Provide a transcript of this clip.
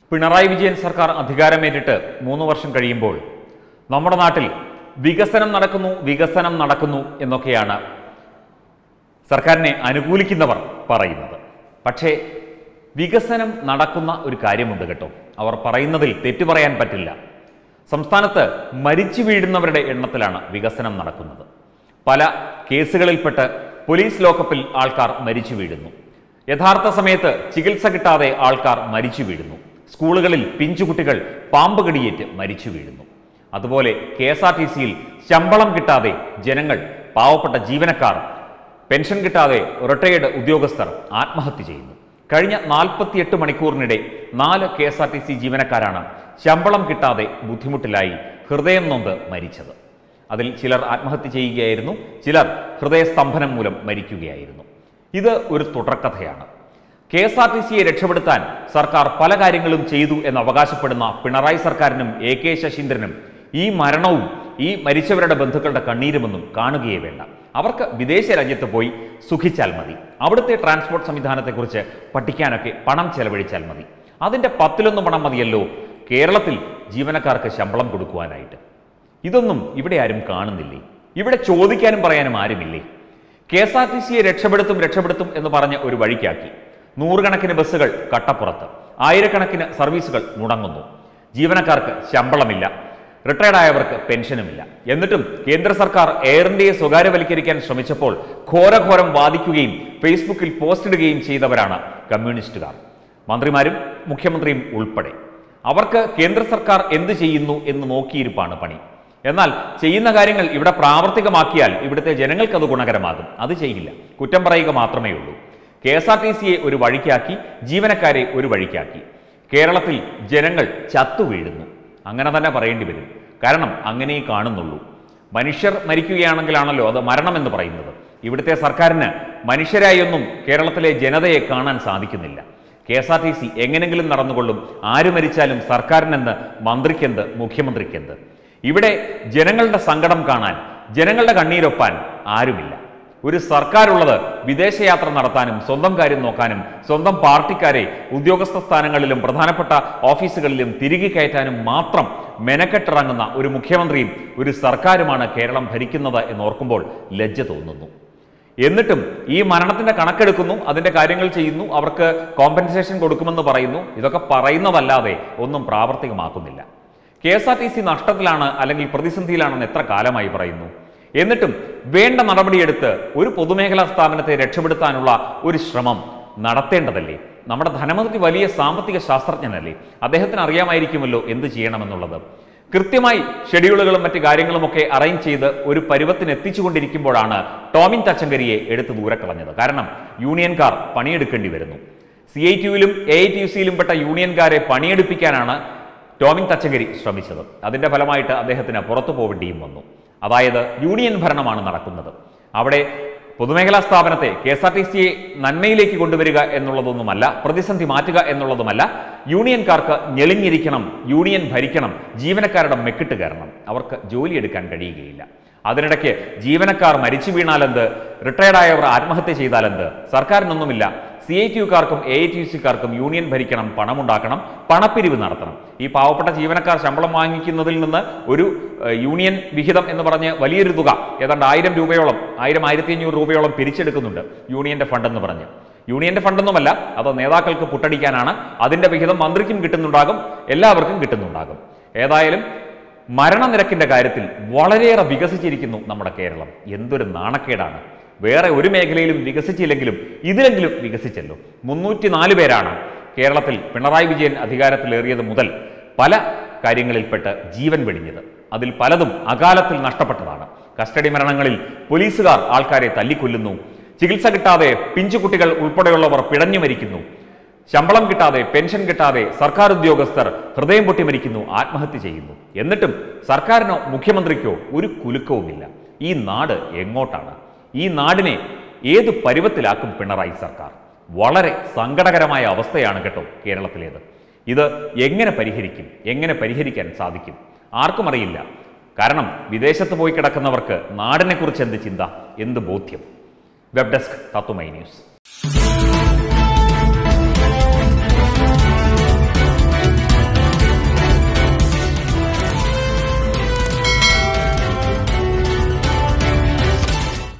പിണറായി വിജയൻ സർക്കാർ അധികാരമേറ്റിട്ട് മൂന്ന് വർഷം കഴിയുമ്പോൾ നമ്മുടെ നാട്ടിൽ വികസനം നടക്കുന്നു വികസനം നടക്കുന്നു എന്നൊക്കെയാണ് സർക്കാരിനെ അനുകൂലിക്കുന്നവർ പറയുന്നത് പക്ഷേ വികസനം നടക്കുന്ന ഒരു കാര്യമുണ്ട് കേട്ടോ അവർ പറയുന്നതിൽ തെറ്റു പറയാൻ പറ്റില്ല സംസ്ഥാനത്ത് മരിച്ചു വീഴുന്നവരുടെ എണ്ണത്തിലാണ് വികസനം നടക്കുന്നത് പല കേസുകളിൽപ്പെട്ട് പോലീസ് ലോക്കപ്പിൽ ആൾക്കാർ മരിച്ചു വീഴുന്നു യഥാർത്ഥ സമയത്ത് ചികിത്സ കിട്ടാതെ ആൾക്കാർ മരിച്ചു വീഴുന്നു സ്കൂളുകളിൽ പിഞ്ചുകുട്ടികൾ പാമ്പ് കടിയേറ്റ് മരിച്ചു വീഴുന്നു അതുപോലെ കെ എസ് ആർ ടി സിയിൽ ശമ്പളം കിട്ടാതെ ജനങ്ങൾ പാവപ്പെട്ട ജീവനക്കാർ പെൻഷൻ കിട്ടാതെ റിട്ടയേർഡ് ഉദ്യോഗസ്ഥർ ആത്മഹത്യ ചെയ്യുന്നു കഴിഞ്ഞ നാൽപ്പത്തിയെട്ട് മണിക്കൂറിനിടെ നാല് K S R T C ജീവനക്കാരാണ് ശമ്പളം കിട്ടാതെ ബുദ്ധിമുട്ടിലായി ഹൃദയം നൊന്ത് മരിച്ചത് അതിൽ ചിലർ ആത്മഹത്യ ചെയ്യുകയായിരുന്നു ചിലർ ഹൃദയസ്തംഭനം മൂലം മരിക്കുകയായിരുന്നു ഇത് ഒരു തുടർക്കഥയാണ് കെ എസ് ആർ ടി സിയെ രക്ഷപ്പെടുത്താൻ സർക്കാർ പല കാര്യങ്ങളും ചെയ്തു എന്ന് അവകാശപ്പെടുന്ന പിണറായി സർക്കാരിനും എ കെ ശശീന്ദ്രനും ഈ മരണവും ഈ മരിച്ചവരുടെ ബന്ധുക്കളുടെ കണ്ണീരുമൊന്നും കാണുകയേ വേണ്ട അവർക്ക് വിദേശ രാജ്യത്ത് പോയി സുഖിച്ചാൽ മതി അവിടുത്തെ ട്രാൻസ്പോർട്ട് സംവിധാനത്തെക്കുറിച്ച് പഠിക്കാനൊക്കെ പണം ചെലവഴിച്ചാൽ മതി അതിൻ്റെ പത്തിലൊന്ന് പണം മതിയല്ലോ കേരളത്തിൽ ജീവനക്കാർക്ക് ശമ്പളം കൊടുക്കുവാനായിട്ട് ഇതൊന്നും ഇവിടെ ആരും കാണുന്നില്ലേ ഇവിടെ ചോദിക്കാനും പറയാനും ആരുമില്ലേ കെ എസ് ആർ ടി സിയെ രക്ഷപ്പെടുത്തും രക്ഷപ്പെടുത്തും എന്ന് പറഞ്ഞ് ഒരു വഴിക്കാക്കി നൂറുകണക്കിന് ബസ്സുകൾ കട്ടപ്പുറത്ത് ആയിരക്കണക്കിന് സർവീസുകൾ മുടങ്ങുന്നു ജീവനക്കാർക്ക് ശമ്പളമില്ല റിട്ടയർഡ് ആയവർക്ക് പെൻഷനുമില്ല എന്നിട്ടും കേന്ദ്ര സർക്കാർ എയർ ഇന്ത്യയെ സ്വകാര്യവൽക്കരിക്കാൻ ശ്രമിച്ചപ്പോൾ ഘോരഘോരം വാദിക്കുകയും ഫേസ്ബുക്കിൽ പോസ്റ്റ് ഇടുകയും ചെയ്തവരാണ് കമ്മ്യൂണിസ്റ്റുകാർ മന്ത്രിമാരും മുഖ്യമന്ത്രിയും ഉൾപ്പെടെ അവർക്ക് കേന്ദ്ര സർക്കാർ എന്ത് ചെയ്യുന്നു എന്ന് നോക്കിയിരിപ്പാണ് പണി എന്നാൽ ചെയ്യുന്ന കാര്യങ്ങൾ ഇവിടെ പ്രാവർത്തികമാക്കിയാൽ ഇവിടുത്തെ ജനങ്ങൾക്ക് അത് ഗുണകരമാകും അത് ചെയ്യില്ല കുറ്റം പറയുക മാത്രമേ ഉള്ളൂ കെ എസ് ആർ ടി സിയെ ഒരു വഴിക്കാക്കി ജീവനക്കാരെ ഒരു വഴിക്കാക്കി കേരളത്തിൽ ജനങ്ങൾ ചത്തു വീഴുന്നു അങ്ങനെ തന്നെ പറയേണ്ടി വരും കാരണം അങ്ങനെയേ കാണുന്നുള്ളൂ മനുഷ്യർ മരിക്കുകയാണെങ്കിലാണല്ലോ അത് മരണമെന്ന് പറയുന്നത് ഇവിടുത്തെ സർക്കാരിന് മനുഷ്യരായൊന്നും കേരളത്തിലെ ജനതയെ കാണാൻ സാധിക്കുന്നില്ല K S R T C എങ്ങനെങ്കിലും നടന്നുകൊള്ളും ആര് മരിച്ചാലും സർക്കാരിനെന്ത് മന്ത്രിക്കെന്ത് മുഖ്യമന്ത്രിക്കെന്ത് ഇവിടെ ജനങ്ങളുടെ സങ്കടം കാണാൻ ജനങ്ങളുടെ കണ്ണീരൊപ്പാൻ ആരുമില്ല ഒരു സർക്കാരുള്ളത് വിദേശയാത്ര നടത്താനും സ്വന്തം കാര്യം നോക്കാനും സ്വന്തം പാർട്ടിക്കാരെ ഉദ്യോഗസ്ഥ സ്ഥാനങ്ങളിലും പ്രധാനപ്പെട്ട ഓഫീസുകളിലും തിരികെ കയറ്റാനും മാത്രം മെനക്കെട്ടിറങ്ങുന്ന ഒരു മുഖ്യമന്ത്രിയും ഒരു സർക്കാരുമാണ് കേരളം ഭരിക്കുന്നത് എന്നോർക്കുമ്പോൾ ലജ്ജ തോന്നുന്നു എന്നിട്ടും ഈ മരണത്തിന്റെ കണക്കെടുക്കുന്നു അതിന്റെ കാര്യങ്ങൾ ചെയ്യുന്നു അവർക്ക് കോമ്പൻസേഷൻ കൊടുക്കുമെന്ന് പറയുന്നു ഇതൊക്കെ പറയുന്നതല്ലാതെ ഒന്നും പ്രാവർത്തികമാക്കുന്നില്ല K S R T C നഷ്ടത്തിലാണ് അല്ലെങ്കിൽ പ്രതിസന്ധിയിലാണെന്ന് എത്ര കാലമായി പറയുന്നു എന്നിട്ടും വേണ്ട നടപടിയെടുത്ത് ഒരു പൊതുമേഖലാ സ്ഥാപനത്തെ രക്ഷപ്പെടുത്താനുള്ള ഒരു ശ്രമം നടത്തേണ്ടതല്ലേ നമ്മുടെ ധനമന്ത്രി വലിയ സാമ്പത്തിക ശാസ്ത്രജ്ഞനല്ലേ അദ്ദേഹത്തിന് അറിയാമായിരിക്കുമല്ലോ എന്ത് ചെയ്യണമെന്നുള്ളത് കൃത്യമായി ഷെഡ്യൂളുകളും മറ്റു കാര്യങ്ങളുമൊക്കെ അറേഞ്ച് ചെയ്ത് ഒരു പരുവത്തിന് എത്തിച്ചുകൊണ്ടിരിക്കുമ്പോഴാണ് ടോമിൻ തച്ചങ്കരിയെ എടുത്ത് ദൂരെ കളഞ്ഞത് കാരണം യൂണിയൻകാർ പണിയെടുക്കേണ്ടി വരുന്നു സി ഐ ടിയുവിലും എ ഐ ടി യു സിയിലും പെട്ട യൂണിയൻകാരെ പണിയെടുപ്പിക്കാനാണ് ടോമിൻ തച്ചങ്കരി ശ്രമിച്ചത് അതിന്റെ ഫലമായിട്ട് അദ്ദേഹത്തിന് പുറത്തു പോവേണ്ടിയും വന്നു അതായത് യൂണിയൻ ഭരണമാണ് നടക്കുന്നത് അവിടെ പൊതുമേഖലാ സ്ഥാപനത്തെ കെ എസ് ആർ ടി സിയെ നന്മയിലേക്ക് കൊണ്ടുവരിക എന്നുള്ളതൊന്നുമല്ല പ്രതിസന്ധി മാറ്റുക എന്നുള്ളതുമല്ല യൂണിയൻകാർക്ക് ഞെളിഞ്ഞിരിക്കണം യൂണിയൻ ഭരിക്കണം ജീവനക്കാരുടെ മെക്കിട്ട് കയറണം അവർക്ക് ജോലിയെടുക്കാൻ കഴിയുകയില്ല അതിനിടയ്ക്ക് ജീവനക്കാർ മരിച്ചു വീണാലെന്ത് റിട്ടയർഡ് ആയവർ ആത്മഹത്യ ചെയ്താലെന്ത് സർക്കാരിനൊന്നുമില്ല സി ഐ ടി യുക്കാർക്കും എ ഐ ടി യു സിക്കാർക്കും യൂണിയൻ ഭരിക്കണം പണമുണ്ടാക്കണം പണപ്പിരിവ് നടത്തണം ഈ പാവപ്പെട്ട ജീവനക്കാർ ശമ്പളം വാങ്ങിക്കുന്നതിൽ നിന്ന് ഒരു ഏഹ്, യൂണിയൻ വിഹിതം എന്ന് പറഞ്ഞ് വലിയൊരു തുക ഏതാണ്ട് ആയിരം രൂപയോളം ആയിരം ആയിരത്തി അഞ്ഞൂറ് രൂപയോളം പിരിച്ചെടുക്കുന്നുണ്ട് യൂണിയന്റെ ഫണ്ട് എന്ന് പറഞ്ഞ് യൂണിയന്റെ ഫണ്ടൊന്നുമല്ല അത് നേതാക്കൾക്ക് പുട്ടടിക്കാനാണ് അതിന്റെ വിഹിതം മന്ത്രിക്കും കിട്ടുന്നുണ്ടാകും എല്ലാവർക്കും കിട്ടുന്നുണ്ടാകും ഏതായാലും മരണനിരക്കിന്റെ കാര്യത്തിൽ വളരെയേറെ വികസിച്ചിരിക്കുന്നു നമ്മുടെ കേരളം എന്തൊരു നാണക്കേടാണ് വേറെ ഒരു മേഖലയിലും വികസിച്ചില്ലെങ്കിലും ഇതിലെങ്കിലും വികസിച്ചല്ലോ മുന്നൂറ്റി നാല് പേരാണ് കേരളത്തിൽ പിണറായി വിജയൻ അധികാരത്തിലേറിയത് മുതൽ പല കാര്യങ്ങളിൽപ്പെട്ട് ജീവൻ വെടിഞ്ഞത് അതിൽ പലതും അകാലത്തിൽ നഷ്ടപ്പെട്ടതാണ് കസ്റ്റഡി മരണങ്ങളിൽ പോലീസുകാർ ആൾക്കാരെ തല്ലിക്കൊല്ലുന്നു ചികിത്സ കിട്ടാതെ പിഞ്ചുകുട്ടികൾ ഉൾപ്പെടെയുള്ളവർ പിടഞ്ഞു മരിക്കുന്നു ശമ്പളം കിട്ടാതെ പെൻഷൻ കിട്ടാതെ സർക്കാർ ഉദ്യോഗസ്ഥർ ഹൃദയം പൊട്ടി മരിക്കുന്നു ആത്മഹത്യ ചെയ്യുന്നു എന്നിട്ടും സർക്കാരിനോ മുഖ്യമന്ത്രിക്കോ ഒരു കുലുക്കവുമില്ല ഈ നാട് എങ്ങോട്ടാണ് ഈ നാടിനെ ഏത് പരുവത്തിലാക്കും പിണറായി സർക്കാർ വളരെ സങ്കടകരമായ അവസ്ഥയാണ് കേട്ടോ കേരളത്തിലേത് ഇത് എങ്ങനെ പരിഹരിക്കും എങ്ങനെ പരിഹരിക്കാൻ സാധിക്കും ആർക്കും അറിയില്ല കാരണം വിദേശത്ത് പോയി കിടക്കുന്നവർക്ക് നാടിനെക്കുറിച്ച് എന്ത് ചിന്ത എന്ത് ബോധ്യം വെബ് ഡെസ്ക് തത്തുമൈ ന്യൂസ്